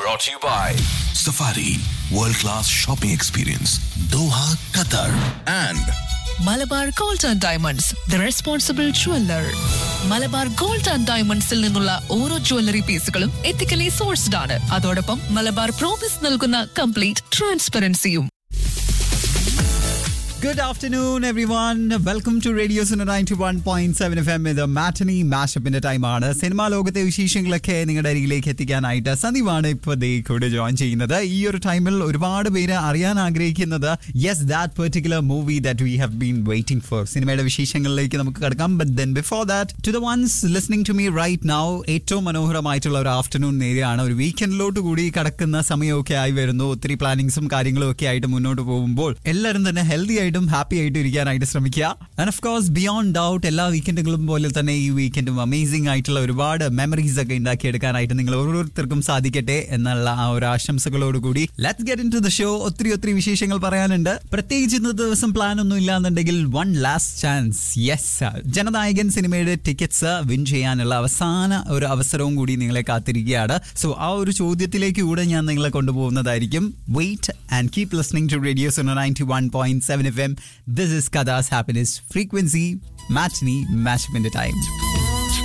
brought to you by Safari World Class Shopping Experience Doha, Qatar and Malabar gold and diamonds the responsible jeweller Malabar gold and ഡയമണ്ട്സിൽ നിന്നുള്ള ഓരോ jewellery പീസുകളും ethically sourced ആണ് അതോടൊപ്പം Malabar promise നൽകുന്ന complete ട്രാൻസ്പെറൻസിയും Good afternoon, everyone. Welcome to Radio Suna 91.7 FM ഇത് matinee മാഷപ്പിന്റെ ടൈമാണ് സിനിമാ ലോകത്തെ വിശേഷങ്ങളൊക്കെ നിങ്ങളുടെ അരികിലേക്ക് എത്തിക്കാനായിട്ട് സന്ദീപാണ് ഇപ്പോൾ ദേ കൂടെ ജോയിൻ ചെയ്യുന്നത് ഈ ഒരു ടൈമിൽ ഒരുപാട് പേര് അറിയാൻ ആഗ്രഹിക്കുന്നത് yes that particular movie that we have been waiting for സിനിമയുടെ വിശേഷങ്ങളിലേക്ക് നമുക്ക് കിടക്കാം but then before that to the ones listening to me right now ഏറ്റവും മനോഹരമായിട്ടുള്ള ഒരു ആഫ്റ്റർനൂൺ നേരെയാണ് ഒരു വീക്കെൻഡിലോട്ട് കൂടി കടക്കുന്ന സമയമൊക്കെ ആയി വരുന്നു ഒത്തിരി പ്ലാനിങ്സും കാര്യങ്ങളും ഒക്കെ ആയിട്ട് മുന്നോട്ട് പോകുമ്പോൾ എല്ലാവരും തന്നെ ഹെൽത്തി ആയിട്ടും ഹാപ്പി ആയിട്ടും ഇരിക്കാനായിട്ട് ശ്രമിക്കുക and of course beyond doubt എല്ലാ വീക്കെൻഡുകളും പോലെ തന്നെ ഈ വീക്കെൻഡും അമേസിംഗ് ആയിട്ടുള്ള ഒരുപാട് മെമ്മറീസ് ഒക്കെ ഉണ്ടാക്കിയെടുക്കാനായിട്ട് നിങ്ങൾ ഓരോരുത്തർക്കും സാധിക്കട്ടെ എന്നുള്ള ആ ഒരു ആശംസകളോടുകൂടി let's get into the show ഒത്തിരി ഒത്തിരി വിശേഷങ്ങൾ പറയാനുണ്ട് പ്രത്യേകിച്ച് ഇന്നത്തെ ദിവസം പ്ലാൻ ഒന്നും ഇല്ലാന്നുണ്ടെങ്കിൽ one last chance yes Jananayagan സിനിമയുടെ ടിക്കറ്റ്സ് വിൻ ചെയ്യാനുള്ള അവസാന ഒരു അവസരവും കൂടി നിങ്ങളെ കാത്തിരിക്കുകയാണ് സോ ആ ഒരു ചോദ്യത്തിലേക്ക് കൂടെ ഞാൻ നിങ്ങളെ കൊണ്ടുപോകുന്നതായിരിക്കും wait and keep listening to radio Suno ninety one point seven F M this is കഥാസ് ഹാപ്പിനെസ് ഫ്രീക്വൻസി മാച്ച്നി മാച്ച്മെന്റ് ടൈം